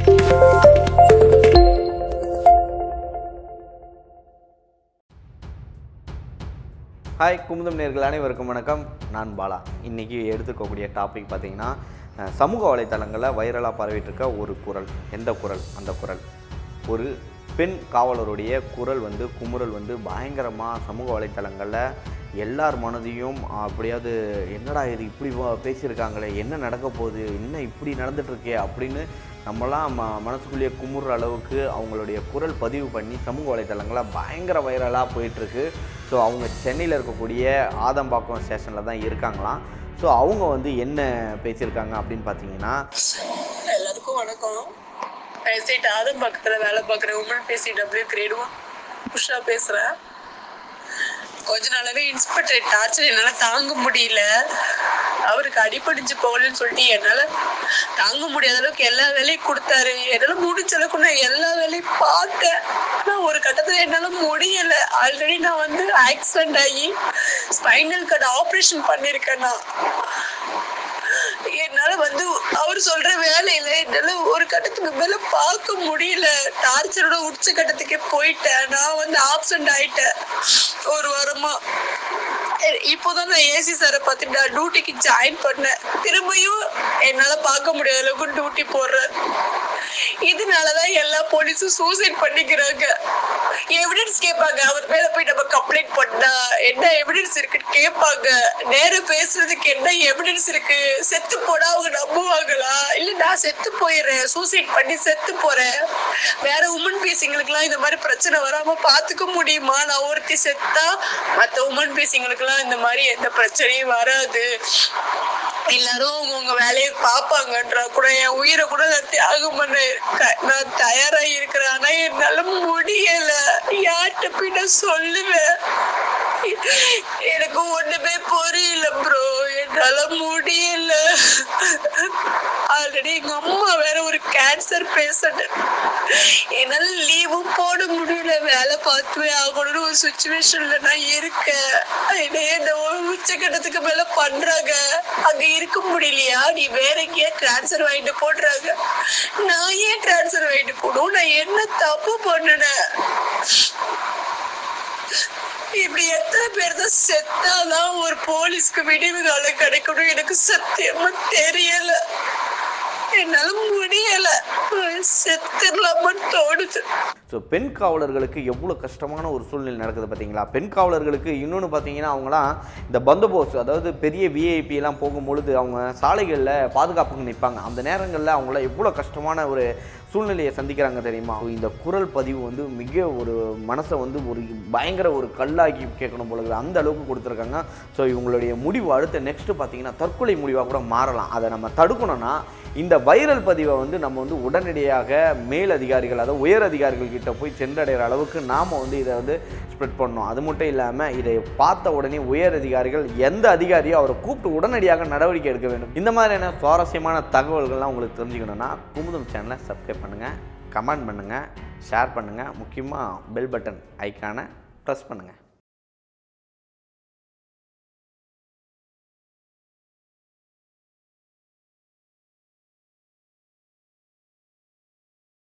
Hi Kumudam நேர்கள் அனைவருக்கும் வணக்கம் நான் பாலா இன்றைக்கி எடுத்துக்கக்கூடிய டாபிக் பார்த்தீங்கன்னா அஹ், சமூக வலைத்தளங்களில் வைரலாக பரவிட்டு இருக்க ஒரு குரல் எந்த குரல் அந்த குரல் ஒரு பெண் காவலருடைய குரல் வந்து குமுறல் வந்து பயங்கரமாக சமூக வலைத்தளங்களில் எல்லார் மனதையும் அப்படியாவது என்னடா இது இப்படி வா- பேசியிருக்காங்களே என்ன நடக்க போகுது என்ன இப்படி நடந்துட்டு இருக்கே அப்படின்னு நம்மலாம் ம மனசுக்குள்ளேயே குமுற அளவுக்கு அவங்களுடைய குரல் பதிவு பண்ணி சமூக வலைத்தளங்களில் பயங்கர வைரலாக போயிட்டுருக்கு ஸோ அவங்க சென்னையில் இருக்கக்கூடிய ஆதம்பாக்கம் ஸ்டேஷனில் தான் இருக்காங்களாம் ஸோ அவங்க வந்து என்ன பேசியிருக்காங்க அப்படின்னு பார்த்தீங்கன்னா எல்லாருக்கும் வணக்கம் எஸ்டேட் ஆதம் பக்கத்தில் வேலை பார்க்குற உமன் பேசி டபிள்யூ கிரேட் ஒன் உஷா பேசுகிறேன் கொஞ்ச நாளாவே இன்ஸ்பெக்டர் டார்ச்சர் என்னால் தாங்க முடியல அவருக்கு அடிபடிஞ்சு போகலன்னு சொல்லிட்டு என்னால் தாங்க முடியாத அளவுக்கு எல்லா வேலையும் கொடுத்தாரு என்னால் முடிஞ்ச அளவுக்கு நான் எல்லா வேலையும் பார்த்தேன் ஆனால் ஒரு கட்டத்தில் என்னால் முடியல ஆல்ரெடி நான் வந்து ஆக்சிடென்ட் ஆகி ஸ்பைனல் கார்டு ஆப்ரேஷன் பண்ணியிருக்கேன் நான் என்னால வந்து அவர் சொல்ற வேலையில என்னால ஒரு கட்டத்துக்கு மேல பார்க்க முடியல டார்ச்சரோட உச்ச கட்டத்துக்கே போயிட்டேன் நான் வந்து ஆப்சண்ட் ஆயிட்டேன் ஒரு வாரமா எ- இப்போதான் நான் ஏசி சாரை பார்த்து நான் டியூட்டிக்கு ஜாயின் பண்ணேன் திரும்பியும் என்னால பார்க்க முடியாத அளவுக்கு டியூட்டி போடுறேன் இதனாலதான் எல்லா போலீஸும் சூசைட் பண்ணிக்கிறாங்க எவிடன்ஸ் கேட்பாங்க அவர் மேல போய் நம்ம கம்ப்ளைண்ட் பண்ணா என்ன எவிடன்ஸ் இருக்குன்னு கேட்பாங்க நேரம் பேசுறதுக்கு என்ன எவிடன்ஸ் இருக்கு செத்து போனா அவங்க நம்புவாங்களா இல்ல நான் செத்து போயிடுறேன் சூசைட் பண்ணி செத்து போறேன் வேற உமன் பீசிங்களுக்குலாம் இந்த மாதிரி பிரச்சனை வராம பாத்துக்க முடியுமா நான் ஒருத்தி செத்தா மத்த உமன் பீசிங்களுக்குலாம் இந்த மாதிரி எந்த பிரச்சனையும் வராது எல்லாரும் அவங்கவுங்க வேலையை பார்ப்பாங்கன்றா கூட என் உயிரை கூட நான் தியாகம் பண்ண க- நான் தயாரா இருக்கிறேன் ஆனா என்னால முடியல யார்கிட்ட போய் நான் சொல்லுவேன் எனக்கு ஒண்ணுமே புரியல ப்ரோ என்னால முடியல ஆல்ரெடி எங்க அம்மா வேற ஒரு கேன்சர் பேஷண்ட் என்னால லீவும் போட முடியல வேலை பார்த்துவே ஆகணும்னு ஒரு சுச்சுவேஷன்ல நான் இருக்கேன் என்னைய இந்த ஒரு உச்சக்கட்டத்துக்கு மேல பண்றாங்க அங்க இருக்க முடியலையா நீ வேற எங்கேயா டிரான்ஸ்ஃபர் வாங்கிட்டு போடுறாங்க நான் ஏன் டிரான்ஸ்ஃபர் வாங்கிட்டு போடும் நான் என்ன தப்பு பண்ணுனேன் இப்படி எத்தனை பேர் தான் செத்தாதான் ஒரு போலீஸ்க்கு விடிவு காலம் கிடைக்கணும் எனக்கு சத்தியமா தெரியல என்னால முடியல செத்துடலாமான்னு தோணுது ஸோ பெண் காவலர்களுக்கு எவ்வளோ கஷ்டமான ஒரு சூழ்நிலை நடக்குது பார்த்தீங்களா பெண் காவலர்களுக்கு இன்னொன்று பார்த்தீங்கன்னா அவங்களாம் இந்த பந்தோபஸ்த் அதாவது பெரிய விஐபி எல்லாம் போகும்பொழுது அவங்க சாலைகளில் பாதுகாப்புக்கு நிற்பாங்க அந்த நேரங்களில் அவங்கள எவ்வளோ கஷ்டமான ஒரு சூழ்நிலையை சந்திக்கிறாங்க தெரியுமா So, இந்த குரல் பதிவு வந்து மிக ஒரு மனசை வந்து ஒரு பயங்கர ஒரு கல்லாக்கி கேட்கணும் போல இருக்குது. அந்த அளவுக்கு கொடுத்துருக்காங்க ஸோ இவங்களுடைய முடிவு அடுத்த நெக்ஸ்ட்டு பார்த்தீங்கன்னா தற்கொலை முடிவாக கூட மாறலாம் அதை நம்ம தடுக்கணும்னா இந்த வைரல் பதிவை வந்து நம்ம வந்து உடனடியாக மேல் அதிகாரிகள் அதாவது உயர் அதிகாரிகள் கிட்ட போய் சென்றடைகிற அளவுக்கு நாம் வந்து இதை வந்து ஸ்ப்ரெட் பண்ணணும் அது மட்டும் இல்லாமல் இதை பார்த்த உடனே உயர் அதிகாரிகள் எந்த அதிகாரியோ அவரை கூப்பிட்டு உடனடியாக நடவடிக்கை எடுக்க வேண்டும் இந்த மாதிரியான சுவாரஸ்யமான தகவல்கள்லாம் உங்களுக்கு தெரிஞ்சுக்கணும்னா குமுதம் சேனலை சப்ஸ்கிரைப் பண்ணுங்கள் கமெண்ட் பண்ணுங்கள் ஷேர் பண்ணுங்கள் முக்கியமாக பெல் பட்டன் ஐக்கானை ப்ரெஸ் பண்ணுங்கள்